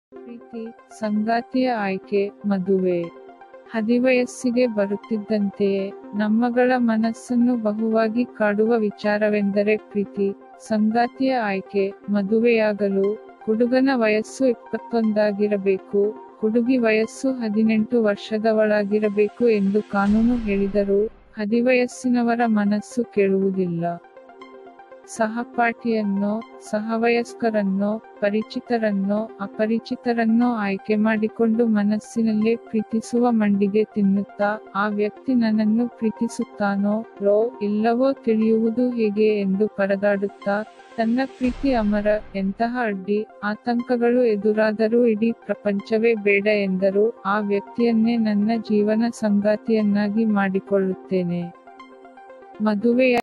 ಪ್ರೀತಿ ಸಂಗಾತಿಯ ಆಯ್ಕೆ ಮದುವೆ ಹದಿವಯಸ್ಸಿಗೆ ಬರುತ್ತಿದ್ದಂತೆಯೇ ನಮ್ಮಗಳ ಮನಸ್ಸನ್ನು ಬಹುವಾಗಿ ಕಾಡುವ ವಿಚಾರವೆಂದರೆ ಪ್ರೀತಿ ಸಂಗಾತಿಯ ಆಯ್ಕೆ ಮದುವೆಯಾಗಲು ಹುಡುಗನ ವಯಸ್ಸು ಇಪ್ಪತ್ತೊಂದಾಗಿರಬೇಕು ಹುಡುಗಿ ವಯಸ್ಸು ಹದಿನೆಂಟು ವರ್ಷದವಳಾಗಿರಬೇಕು ಎಂದು ಕಾನೂನು ಹೇಳಿದರೂ ಹದಿವಯಸ್ಸಿನವರ ಮನಸ್ಸು ಕೇಳುವುದಿಲ್ಲ ಸಹಪಾಠಿಯನ್ನೋ ಸಹವಯಸ್ಕರನ್ನೋ ಪರಿಚಿತರನ್ನೋ ಅಪರಿಚಿತರನ್ನೋ ಆಯ್ಕೆ ಮಾಡಿಕೊಂಡು ಮನಸ್ಸಿನಲ್ಲೇ ಪ್ರೀತಿಸುವ ಮಂಡಿಗೆ ತಿನ್ನುತ್ತಾ ಆ ವ್ಯಕ್ತಿ ನನ್ನನ್ನು ಪ್ರೀತಿಸುತ್ತಾನೋ ರೋ ಇಲ್ಲವೋ ತಿಳಿಯುವುದು ಹೇಗೆ ಎಂದು ಪರದಾಡುತ್ತಾ ತನ್ನ ಪ್ರೀತಿ ಅಮರ ಎಂತಹ ಅಡ್ಡಿ ಆತಂಕಗಳು ಎದುರಾದರೂ ಇಡೀ ಪ್ರಪಂಚವೇ ಬೇಡ ಎಂದರೂ ಆ ವ್ಯಕ್ತಿಯನ್ನೇ ನನ್ನ ಜೀವನ ಸಂಗಾತಿಯನ್ನಾಗಿ ಮಾಡಿಕೊಳ್ಳುತ್ತೇನೆ ಮದುವೆಯ